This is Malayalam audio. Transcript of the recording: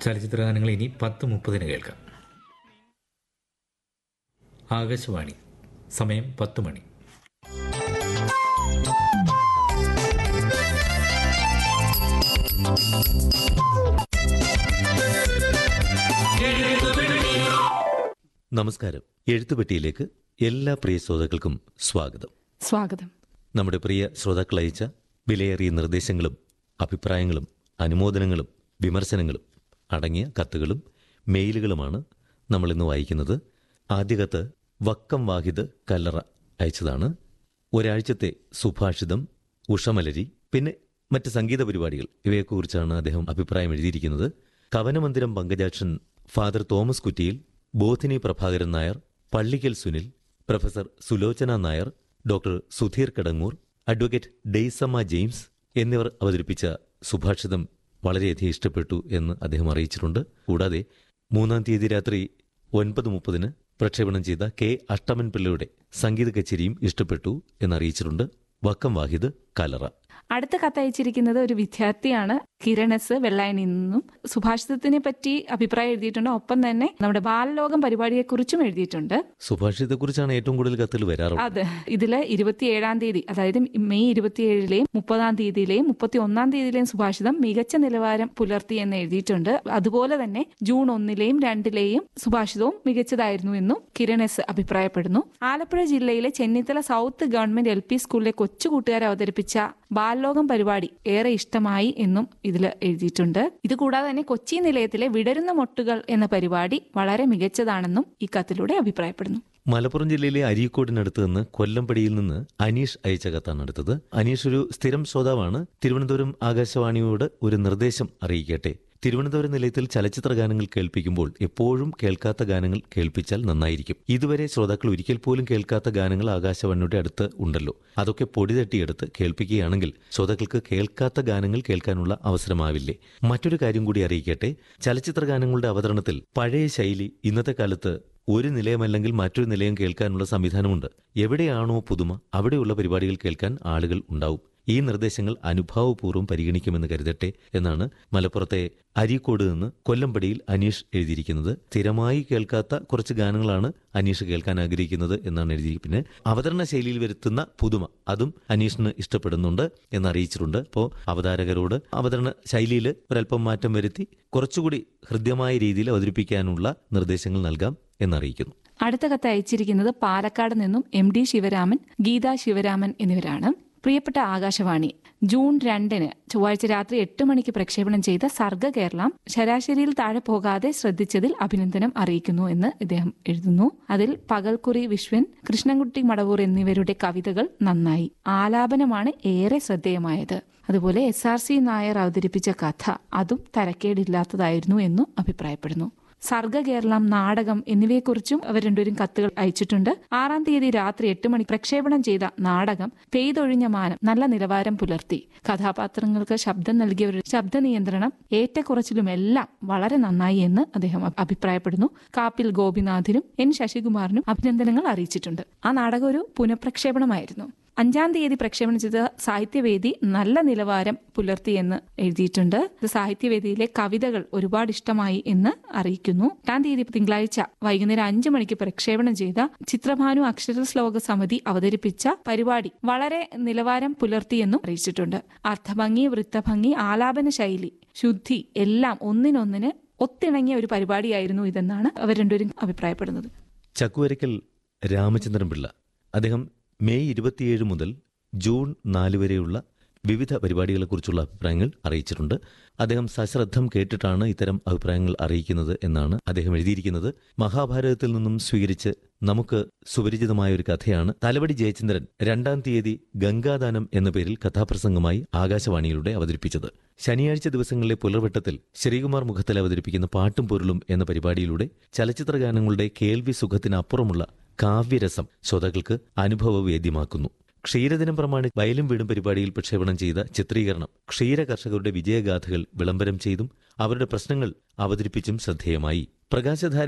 ചലച്ചിത്ര ഗാനങ്ങൾ ഇനി പത്ത് മുപ്പതിന് കേൾക്കാം ആകാശവാണി സമയം പത്ത് മണി നമസ്കാരം എഴുത്തുപെട്ടിയിലേക്ക് എല്ലാ പ്രിയ ശ്രോതാക്കൾക്കും സ്വാഗതം സ്വാഗതം നമ്മുടെ പ്രിയ ശ്രോതാക്കൾ അയച്ച വിലയേറിയ നിർദ്ദേശങ്ങളും അഭിപ്രായങ്ങളും അനുമോദനങ്ങളും വിമർശനങ്ങളും അടങ്ങിയ കത്തുകളും മെയിലുകളുമാണ് നമ്മൾ ഇന്ന് വായിക്കുന്നത് ആദ്യ കത്ത് വക്കം വാഹിദ് കല്ലറ അയച്ചതാണ് ഒരാഴ്ചത്തെ സുഭാഷിതം ഉഷമലരി പിന്നെ മറ്റ് സംഗീത പരിപാടികൾ ഇവയെക്കുറിച്ചാണ് അദ്ദേഹം അഭിപ്രായം എഴുതിയിരിക്കുന്നത് Kavanamandiram Pankajakshan Father Thomas Kuttiyil Bodhini Prabhakaran Nair Pallikkal Sunil professor Sulochana Nair doctor Sudheer Kadangoor advocate Daisamma James എന്നിവർ അവതരിപ്പിച്ച സുഭാഷിതം വളരെയധികം ഇഷ്ടപ്പെട്ടു എന്ന് അദ്ദേഹം അറിയിച്ചിട്ടുണ്ട് കൂടാതെ മൂന്നാം തീയതി രാത്രി ഒൻപത് മുപ്പതിന് പ്രക്ഷേപണം ചെയ്ത കെ അഷ്ടമൻ പിള്ളയുടെ സംഗീത കച്ചേരിയും ഇഷ്ടപ്പെട്ടു എന്നറിയിച്ചിട്ടുണ്ട് വക്കം വാഹിദ് കലറ അടുത്ത കത്തയച്ചിരിക്കുന്നത് ഒരു വിദ്യാർത്ഥിയാണ് കിരണസ് വെള്ളായണിൽ നിന്നും സുഭാഷിതത്തിനെ പറ്റി അഭിപ്രായം എഴുതിയിട്ടുണ്ട് ഒപ്പം തന്നെ നമ്മുടെ ബാലലോകം പരിപാടിയെക്കുറിച്ചും എഴുതിയിട്ടുണ്ട് സുഭാഷിതത്തെക്കുറിച്ചാണ് ഏറ്റവും കൂടുതൽ കത്തുകൾ വരാറുള്ളത് അത് ഇതില് ഇരുപത്തിയേഴാം തീയതി അതായത് മെയ് ഇരുപത്തിയേഴിലെയും മുപ്പതാം തീയതിയിലെയും മുപ്പത്തി ഒന്നാം തീയതിയിലെയും സുഭാഷിതം മികച്ച നിലവാരം പുലർത്തി എന്ന് എഴുതിയിട്ടുണ്ട് അതുപോലെ തന്നെ ജൂൺ ഒന്നിലെയും രണ്ടിലെയും സുഭാഷിതവും മികച്ചതായിരുന്നു എന്നും കിരൺ എസ് അഭിപ്രായപ്പെടുന്നു ആലപ്പുഴ ജില്ലയിലെ Chennithala south government L P സ്കൂളിലെ കൊച്ചു കൂട്ടുകാർ അവതരിപ്പിച്ച ബാലലോകം പരിപാടി ഏറെ ഇഷ്ടമായി എന്നും ഇതിൽ എഴുതിയിട്ടുണ്ട് ഇതുകൂടാതെ തന്നെ കൊച്ചി നിലയത്തിലെ വിടരുന്ന മൊട്ടുകൾ എന്ന പരിപാടി വളരെ മികച്ചതാണെന്നും ഈ കത്തിലൂടെ അഭിപ്രായപ്പെടുന്നു മലപ്പുറം ജില്ലയിലെ അരീക്കോടിനടുത്ത് നിന്ന് കൊല്ലംപടിയിൽ നിന്ന് അനീഷ് അയച്ച കത്താണ് അടുത്തത് അനീഷ് ഒരു സ്ഥിരം ശ്രോതാവാണ് തിരുവനന്തപുരം ആകാശവാണിയോട് ഒരു നിർദ്ദേശം അറിയിക്കട്ടെ തിരുവനന്തപുരം നിലയത്തിൽ ചലച്ചിത്ര ഗാനങ്ങൾ കേൾപ്പിക്കുമ്പോൾ എപ്പോഴും കേൾക്കാത്ത ഗാനങ്ങൾ കേൾപ്പിച്ചാൽ നന്നായിരിക്കും ഇതുവരെ ശ്രോതാക്കൾ ഒരിക്കൽ പോലും കേൾക്കാത്ത ഗാനങ്ങൾ ആകാശവാണിയുടെ അടുത്ത് ഉണ്ടല്ലോ അതൊക്കെ പൊടി തട്ടിയെടുത്ത് കേൾപ്പിക്കുകയാണെങ്കിൽ ശ്രോതാക്കൾക്ക് കേൾക്കാത്ത ഗാനങ്ങൾ കേൾക്കാനുള്ള അവസരമാവില്ലേ മറ്റൊരു കാര്യം കൂടി അറിയിക്കട്ടെ ചലച്ചിത്ര ഗാനങ്ങളുടെ അവതരണത്തിൽ പഴയ ശൈലി ഇന്നത്തെ കാലത്ത് ഒരു നിലയമല്ലെങ്കിൽ മറ്റൊരു നിലയം കേൾക്കാനുള്ള സംവിധാനമുണ്ട് എവിടെയാണോ പുതുമ അവിടെയുള്ള പരിപാടികൾ കേൾക്കാൻ ആളുകൾ ഉണ്ടാവും ഈ നിർദ്ദേശങ്ങൾ അനുഭാവപൂർവ്വം പരിഗണിക്കുമെന്ന് കരുതട്ടെ എന്നാണ് മലപ്പുറത്തെ അരീക്കോട് നിന്ന് കൊല്ലംപടിയിൽ അനീഷ് എഴുതിയിരിക്കുന്നത് സ്ഥിരമായി കേൾക്കാത്ത കുറച്ച് ഗാനങ്ങളാണ് അനീഷ് കേൾക്കാൻ ആഗ്രഹിക്കുന്നത് എന്നാണ് എഴുതി പിന്നെ അവതരണ ശൈലിയിൽ വരുത്തുന്ന പുതുമ അതും അനീഷിന് ഇഷ്ടപ്പെടുന്നുണ്ട് എന്ന് അറിയിച്ചിട്ടുണ്ട് അപ്പോൾ അവതാരകരോട് അവതരണ ശൈലിയിൽ ഒരല്പം മാറ്റം വരുത്തി കുറച്ചുകൂടി ഹൃദ്യമായ രീതിയിൽ അവതരിപ്പിക്കാനുള്ള നിർദ്ദേശങ്ങൾ നൽകാം എന്നറിയിക്കുന്നു അടുത്ത കത്ത് അയച്ചിരിക്കുന്നത് പാലക്കാട് നിന്നും എം ഡി ശിവരാമൻ ഗീത ശിവരാമൻ എന്നിവരാണ് പ്രിയപ്പെട്ട ആകാശവാണി ജൂൺ രണ്ടിന് ചൊവ്വാഴ്ച രാത്രി എട്ട് മണിക്ക് പ്രക്ഷേപണം ചെയ്ത സർഗ കേരളം ശരാശരിയിൽ താഴെ പോകാതെ ശ്രദ്ധിച്ചതിൽ അഭിനന്ദനം അറിയിക്കുന്നു എന്ന് ഇദ്ദേഹം എഴുതുന്നു അതിൽ പകൽക്കുറി വിശ്വൻ കൃഷ്ണൻകുട്ടി മടവൂർ എന്നിവരുടെ കവിതകൾ നന്നായി ആലാപനമാണ് ഏറെ ശ്രദ്ധേയമായത് അതുപോലെ എസ് ആർ സി നായർ അവതരിപ്പിച്ച കഥ അതും തരക്കേടില്ലാത്തതായിരുന്നു എന്നും അഭിപ്രായപ്പെടുന്നു സർഗ കേരളം നാടകം എന്നിവയെക്കുറിച്ചും അവർ രണ്ടുപേരും കത്തുകൾ അയച്ചിട്ടുണ്ട് ആറാം തീയതി രാത്രി എട്ട് മണി പ്രക്ഷേപണം ചെയ്ത നാടകം പെയ്തൊഴിഞ്ഞ മാനം നല്ല നിലവാരം പുലർത്തി കഥാപാത്രങ്ങൾക്ക് ശബ്ദം നൽകിയവരുടെ ശബ്ദ നിയന്ത്രണം ഏറ്റക്കുറച്ചിലുമെല്ലാം വളരെ നന്നായി എന്ന് അദ്ദേഹം അഭി- അഭിപ്രായപ്പെടുന്നു കാപ്പിൽ ഗോപിനാഥിനും എൻ ശശികുമാറിനും അഭിനന്ദനങ്ങൾ അറിയിച്ചിട്ടുണ്ട് ആ നാടകം ഒരു പുനഃപ്രക്ഷേപണമായിരുന്നു അഞ്ചാം തീയതി പ്രക്ഷേപണം ചെയ്ത സാഹിത്യവേദി നല്ല നിലവാരം പുലർത്തിയെന്ന് എഴുതിയിട്ടുണ്ട് ഇത് സാഹിത്യവേദിയിലെ കവിതകൾ ഒരുപാട് ഇഷ്ടമായി എന്ന് അറിയിക്കുന്നു എട്ടാം തീയതി തിങ്കളാഴ്ച വൈകുന്നേരം അഞ്ചു മണിക്ക് പ്രക്ഷേപണം ചെയ്ത ചിത്രഭാനു അക്ഷര ശ്ലോക സമിതി അവതരിപ്പിച്ച പരിപാടി വളരെ നിലവാരം പുലർത്തിയെന്നും അറിയിച്ചിട്ടുണ്ട് അർത്ഥഭംഗി വൃത്തഭംഗി ആലാപന ശൈലി ശുദ്ധി എല്ലാം ഒന്നിനൊന്നിന് ഒത്തിണങ്ങിയ ഒരു പരിപാടിയായിരുന്നു ഇതെന്നാണ് അവർ രണ്ടുപേരും അഭിപ്രായപ്പെടുന്നത് ചക്കുവരയ്ക്കൽ രാമചന്ദ്രൻ പിള്ള അദ്ദേഹം മെയ് ഇരുപത്തിയേഴ് മുതൽ ജൂൺ നാല് വരെയുള്ള വിവിധ പരിപാടികളെക്കുറിച്ചുള്ള അഭിപ്രായങ്ങൾ അറിയിച്ചിട്ടുണ്ട് അദ്ദേഹം സശ്രദ്ധം കേട്ടിട്ടാണ് ഇത്തരം അഭിപ്രായങ്ങൾ അറിയിക്കുന്നത് എന്നാണ് അദ്ദേഹം എഴുതിയിരിക്കുന്നത് മഹാഭാരതത്തിൽ നിന്നും സ്വീകരിച്ച് നമുക്ക് സുപരിചിതമായ ഒരു കഥയാണ് തലവടി ജയചന്ദ്രൻ രണ്ടാം തീയതി ഗംഗാദാനം എന്ന പേരിൽ കഥാപ്രസംഗമായി ആകാശവാണിയിലൂടെ അവതരിപ്പിച്ചത് ശനിയാഴ്ച ദിവസങ്ങളിലെ പുലർവെട്ടത്തിൽ ശ്രീകുമാർ മുഖത്തിൽ അവതരിപ്പിക്കുന്ന പാട്ടും പൊരുളും എന്ന പരിപാടിയിലൂടെ ചലച്ചിത്ര ഗാനങ്ങളുടെ കേൾവി സുഖത്തിനപ്പുറമുള്ള കാവ്യരസം ശ്രോതാക്കൾക്ക് അനുഭവവേദ്യമാക്കുന്നു ക്ഷീരദിനം പ്രമാണി വയലും വീടും പരിപാടിയിൽ പ്രക്ഷേപണം ചെയ്ത ചിത്രീകരണം ക്ഷീര കർഷകരുടെ വിജയഗാഥകൾ വിളംബരം ചെയ്തും അവരുടെ പ്രശ്നങ്ങൾ അവതരിപ്പിച്ചും ശ്രദ്ധേയമായി പ്രകാശധാര